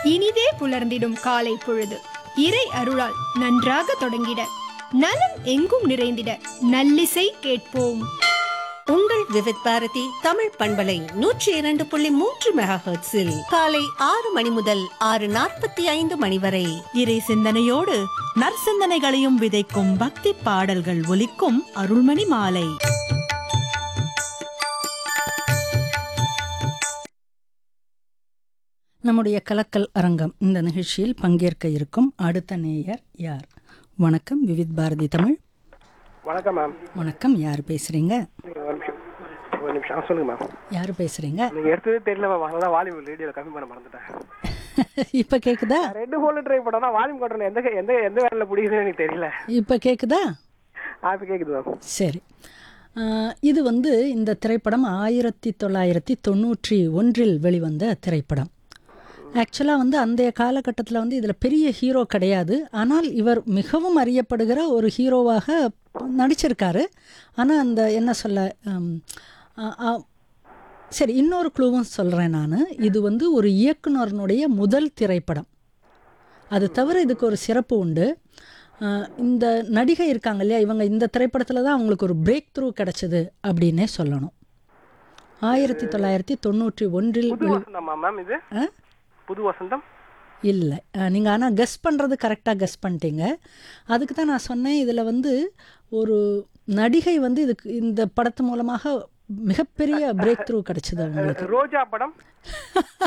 இனிதே புலர்ந்திடும் காலை பொழுது இறை அருளால் நன்றாக தொடங்கிட நலம் எங்கும் நிறைந்திட நல்லிசை கேட்போம் உங்கள் விவித் பாரதி தமிழ் பண்பலை நூற்றி இரண்டு புள்ளி மூன்று மெகா ஹெர்ட்ஸில் காலை ஆறு மணி முதல் ஆறு நாற்பத்தி ஐந்து மணி வரை இறை சிந்தனையோடு நற்சிந்தனைகளையும் விதைக்கும் பக்தி பாடல்கள் ஒலிக்கும் அருள்மணி மாலை நம்முடைய கலக்கல் அரங்கம் இந்த நிகழ்ச்சியில் பங்கேற்க இருக்கும் அடுத்த நேயர் யார் வணக்கம் விவித் பாரதி தமிழ் வணக்கம் மேம் வணக்கம் யார் பேசுறீங்க நீங்க ஒரு நிமிஷம் ஒரு நிமிஷம் ஆ, சொல்லுங்க மேம் யார் பேசுறீங்க நீங்க எடுத்ததே தெரியல மேம் அதனால வால்யூம் ரேடியோல கம்மி பண்ண மறந்துட்டேன் இப்ப கேக்குதா நான் ரெண்டு ஃபோன்ல ட்ரை பண்ணா வால்யூம் கட்டுறேன் எந்த எந்த எந்த வேலையில பிடிக்குதுன்னு எனக்கு தெரியல இப்ப கேக்குதா ஆ இப்போ கேக்குது மேம் சரி ஆஹ், இது வந்து இந்த திரைப்படம் ஆயிரத்தி தொள்ளாயிரத்தி தொண்ணூற்றி ஒன்றில் வெளிவந்த திரைப்படம் ஆக்சுவலாக வந்து அந்த காலகட்டத்தில் வந்து இதில் பெரிய ஹீரோ கிடையாது ஆனால் இவர் மிகவும் அறியப்படுகிற ஒரு ஹீரோவாக நடிச்சிருக்காரு ஆனால் அந்த என்ன சொல்ல ஹம், ஆ- ஆ- சரி இன்னொரு க்ளூவும் சொல்கிறேன் நான் இது வந்து ஒரு இயக்குனரனுடைய முதல் திரைப்படம் அது தவிர இதுக்கு ஒரு சிறப்பு உண்டு அஹ் இந்த நடிகை இருக்காங்க இல்லையா இவங்க இந்த திரைப்படத்தில் தான் அவங்களுக்கு ஒரு பிரேக் த்ரூ கிடச்சிது அப்படின்னே சொல்லணும் ஆயிரத்தி தொள்ளாயிரத்தி தொண்ணூற்றி ஒன்றில் புது வசந்தமா மேம் இது ஆ? புது வசந்தம் இல்லை நீங்கள் ஆனால் கெஸ் பண்ணுறது கரெக்டாக கெஸ் பண்ணிட்டீங்க அதுக்கு தான் நான் சொன்னேன் இதில் வந்து ஒரு நடிகை வந்து இதுக்கு இந்த படத்து மூலமாக மிகப்பெரிய பிரேக் த்ரூ கிடச்சிது அவங்களுக்கு ரோஜா படம்